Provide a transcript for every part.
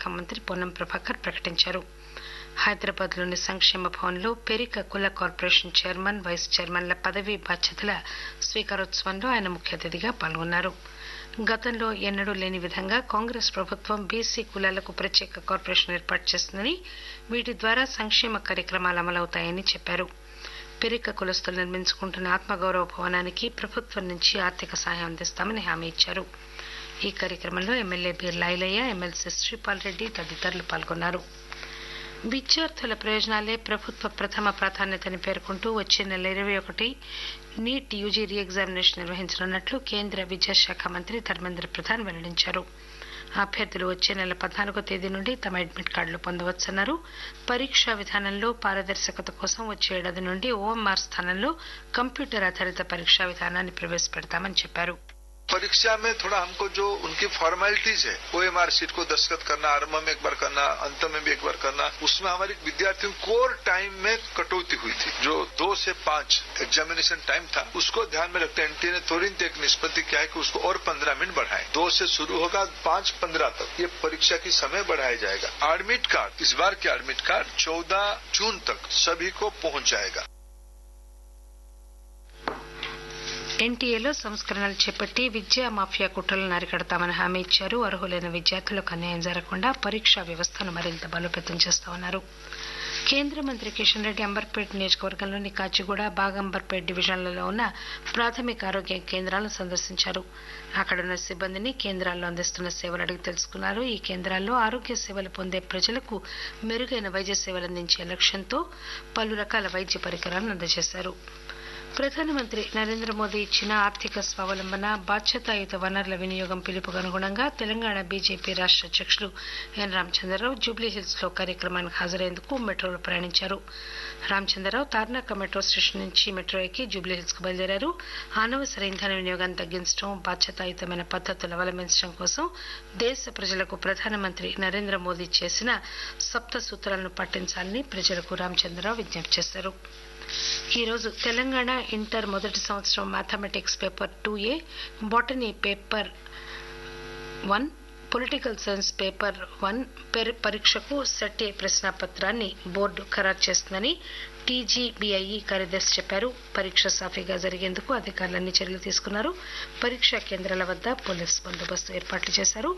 మంత్రి పొన్నం ప్రభాకర్ ప్రకటించారు హైదరాబాద్లోని సంక్షేమ భవన్లో పెరిక కుల కార్పొరేషన్ చైర్మన్ వైస్ చైర్మన్ల పదవీ బాధ్యతల స్వీకారోత్సవంలో ఆయన ముఖ్య అతిథిగా పాల్గొన్నారు గతంలో ఎన్నడూ లేని విధంగా కాంగ్రెస్ ప్రభుత్వం బీసీ కులాలకు ప్రత్యేక కార్పొరేషన్ ఏర్పాటు చేస్తుందని వీటి ద్వారా సంక్షేమ కార్యక్రమాలు అమలవుతాయని చెప్పారు పెరిక కులస్తులు నిర్మించుకుంటున్న ఆత్మగౌరవ భవనానికి ప్రభుత్వం నుంచి ఆర్థిక సహాయం అందిస్తామని హామీ ఇచ్చారు ఈ కార్యక్రమంలో ఎమ్మెల్యే బీర్లా ఐలయ్య ఎమ్మెల్సీ శ్రీపాల్ రెడ్డి తదితరులు పాల్గొన్నారు విద్యార్థుల ప్రయోజనాలే ప్రభుత్వ ప్రథమ ప్రాధాన్యతని పేర్కొంటూ వచ్చే నెల ఇరవై ఒకటి నీట్ యూజీ రీ ఎగ్జామినేషన్ నిర్వహించనున్నట్లు కేంద్ర విద్యాశాఖ మంత్రి ధర్మేంద్ర ప్రధాన్ వెల్లడించారు అభ్యర్థులు వచ్చే నెల పద్నాలుగో తేదీ నుండి తమ అడ్మిట్ కార్డులు పొందవచ్చన్నారు పరీక్షా విధానంలో పారదర్శకత కోసం వచ్చే ఏడాది నుండి ఓఎంఆర్ స్థానంలో కంప్యూటర్ ఆధారిత పరీక్షా విధానాన్ని ప్రవేశపెడతామని చెప్పారు परीक्षा में थोड़ा हमको जो उनकी फॉर्मेलिटीज है वो एम सीट को दस्तखत करना आरंभ में एक बार करना अंत में भी एक बार करना उसमें हमारे विद्यार्थियों कोर टाइम में कटौती हुई थी जो दो से पांच एग्जामिनेशन टाइम था उसको ध्यान में रखते एनटीए ने तुरंत एक निष्पत्ति किया है कि उसको और पंद्रह मिनट बढ़ाएं दो से शुरू होगा पांच पंद्रह तक ये परीक्षा की समय बढ़ाया जाएगा एडमिट कार्ड इस बार के एडमिट कार्ड चौदह जून तक सभी को पहुंच जाएगा ఎన్టీఏలో సంస్కరణలు చేపట్టి విద్యా మాఫియా కుట్రలను అరికడతామని హామీ ఇచ్చారు అర్హులైన విద్యార్థులకు అన్యాయం జరగకుండా పరీక్షా వ్యవస్థను మరింత బలోపేతం చేస్తామన్నారు కేంద్ర మంత్రి కిషన్ రెడ్డి అంబర్పేట్ నియోజకవర్గంలోని కాచిగూడ బాగంబర్పేట్ డివిజన్లలో ఉన్న ప్రాథమిక ఆరోగ్య కేంద్రాలను సందర్శించారు అక్కడున్న సిబ్బందిని కేంద్రాల్లో అందిస్తున్న సేవలు అడిగి తెలుసుకున్నారు ఈ కేంద్రాల్లో ఆరోగ్య సేవలు పొందే ప్రజలకు మెరుగైన వైద్య సేవలు అందించే లక్ష్యంతో పలు రకాల వైద్య పరికరాలను అందజేశారు ప్రధానమంత్రి నరేంద్ర మోదీ ఇచ్చిన ఆర్థిక స్వావలంబన బాధ్యతాయుత వనరుల వినియోగం పిలుపుకు అనుగుణంగా తెలంగాణ బీజేపీ రాష్ట్ర అధ్యక్షులు ఎన్ రామచంద్రరావు జూబ్లీహిల్స్ లో కార్యక్రమానికి హాజరయ్యేందుకు మెట్రోలో ప్రయాణించారు రామచంద్రరావు తార్నాక మెట్రో స్టేషన్ నుంచి మెట్రో ఎక్కి జూబ్లీహిల్స్ కు బయలుదేరారు అనవసర ఇంధన వినియోగాన్ని తగ్గించడం బాధ్యతాయుతమైన పద్ధతులు అవలంబించడం కోసం దేశ ప్రజలకు ప్రధానమంత్రి నరేంద్ర మోదీ చేసిన సప్త సూత్రాలను పాటించాలని ప్రజలకు రామచంద్రరావు విజ్ఞప్తి చేశారు ఈ రోజు తెలంగాణ ఇంటర్ మొదటి సంవత్సరం mathematics paper two A botany paper one political science paper one పరీక్షకు సెట్ ఏ ప్రశ్నాపత్రాన్ని బోర్డు ఖరారు చేస్తుందని టీజీబీఐఈ కార్యదర్శి చెప్పారు పరీక్ష సాఫీగా జరిగేందుకు అధికారులు అన్ని చర్యలు తీసుకున్నారు పరీక్షా కేంద్రాల వద్ద పోలీస్ బందోబస్తు ఏర్పాట్లు చేశారు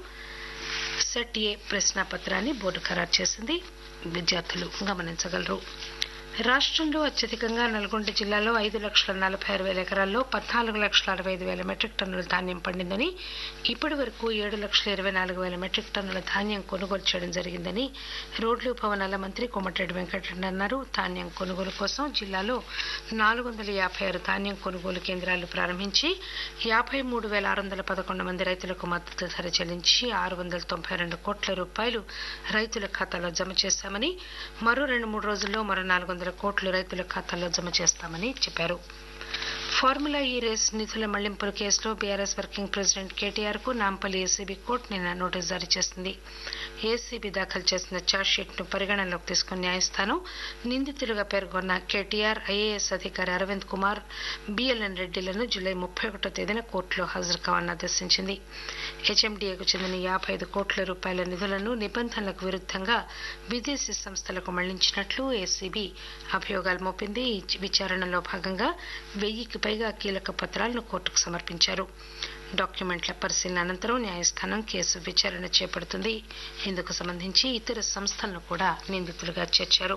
సెట్ ఏ ప్రశ్నాపత్రాన్ని బోర్డు ఖరారు చేసింది విద్యార్థులు గమనించగలరు రాష్ట్రంలో అత్యధికంగా నల్గొండ జిల్లాలో ఐదు లక్షల నలభై ఆరు వేల ఎకరాల్లో పద్నాలుగు లక్షల అరవై ఐదు వేల మెట్రిక్ టన్నుల ధాన్యం పండిందని ఇప్పటి వరకు ఏడు లక్షల ఇరవై నాలుగు వేల మెట్రిక్ టన్నుల ధాన్యం కొనుగోలు చేయడం జరిగిందని రోడ్లు భవనాల మంత్రి కోమటిరెడ్డి వెంకటరెడ్డి అన్నారు ధాన్యం కొనుగోలు కోసం జిల్లాలో నాలుగు వందల యాభై ఆరు ధాన్యం కొనుగోలు కేంద్రాలు ప్రారంభించి యాభై మూడు వేల ఆరు వందల పదకొండు మంది రైతులకు మద్దతు ధర చెల్లించి ఆరు వందల తొంభై రెండు కోట్ల రూపాయలు రైతుల ఖాతాలో జమ చేశామని మరో రెండు మూడు రోజుల్లో మరో నాలుగు వందల కోట్లు రైతుల ఖాతాల్లో జమ చేస్తామని చెప్పారు ఫార్ములా ఈ రేస్ నిధుల మళ్లింపుల కేసులో బీఆర్ఎస్ వర్కింగ్ ప్రెసిడెంట్ కేటీఆర్ కు నాంపల్లి ఏసీబీ కోర్టు నిన్న నోటీసు జారీ చేసింది ఏసీబీ దాఖలు చేసిన ఛార్జ్షీట్ ను పరిగణనలోకి తీసుకున్న న్యాయస్థానం నిందితులుగా పేర్కొన్న కేటీఆర్ ఐఏఎస్ అధికారి అరవింద్ కుమార్ బిఎల్ఎన్ రెడ్డిలను జూలై ముప్పై ఒకటో తేదీన కోర్టులో హాజరు కావాలని ఆదేశించింది హెచ్ఎండిఏకు చెందిన యాభై ఐదు కోట్ల రూపాయల నిధులను నిబంధనలకు విరుద్ధంగా విదేశీ సంస్థలకు మళ్లించినట్లు ఏసీబీ అభియోగాలు మోపింది ఈ విచారణలో భాగంగా వెయ్యికి పైగా కీలక పత్రాలను కోర్టుకు సమర్పించారు డాక్యుమెంట్ల పరిశీలన అనంతరం న్యాయస్థానం కేసు విచారణ చేపడుతుంది ఇందుకు సంబంధించి ఇతర సంస్థలను కూడా నిందితులుగా చేర్చారు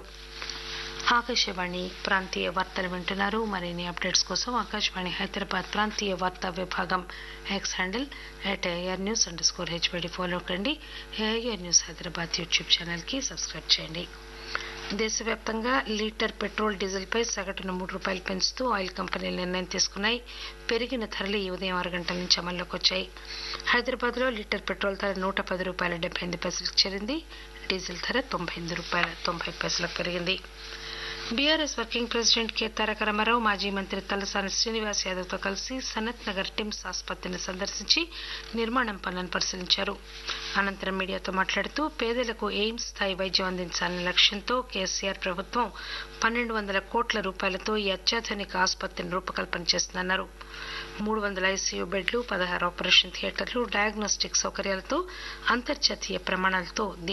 ఆకాశవాణి ప్రాంతీయ వార్తలు వింటున్నారు మరిన్ని అప్డేట్స్ కోసం ఆకాశవాణి హైదరాబాద్ ప్రాంతీయ వార్తా విభాగం X handle at A R news underscore H B D follow కండి ఏఆర్ న్యూస్ హైదరాబాద్ యూట్యూబ్ ఛానల్కి సబ్స్క్రైబ్ చేయండి దేశవ్యాప్తంగా లీటర్ పెట్రోల్ డీజిల్ పై సగటున మూడు రూపాయలు పెంచుతూ ఆయిల్ కంపెనీలు నిర్ణయం తీసుకున్నాయి పెరిగిన ధరలు ఈ ఉదయం ఆరు గంటల నుంచి అమల్లోకి వచ్చాయి హైదరాబాద్ లో లీటర్ పెట్రోల్ ధర నూట పది రూపాయల డెబ్బై ఎనిమిది పైసలకు చేరింది డీజిల్ ధర తొంభై ఎనిమిది రూపాయల తొంభై పైసలకు పెరిగింది B R S working president K Taraka Ramarao మాజీ మంత్రి తలసాని శ్రీనివాస్ యాదవ్ తో కలిసి సనత్ నగర్ టిమ్స్ ఆసుపత్రిని సందర్శించి నిర్మాణం పనులను పరిశీలించారు అనంతరం మీడియాతో మాట్లాడుతూ పేదలకు ఎయిమ్స్ స్థాయి వైద్యం అందించాలనే లక్ష్యంతో కేసీఆర్ ప్రభుత్వం పన్నెండు వందల కోట్ల రూపాయలతో ఈ అత్యాధునిక ఆసుపత్రిని రూపకల్పన చేస్తుందన్నారు మూడు వందల ఐసీయూ బెడ్లు పదహారు ఆపరేషన్ థియేటర్లు డయాగ్నోస్టిక్ సౌకర్యాలతో అంతర్జాతీయ ప్రమాణాలతో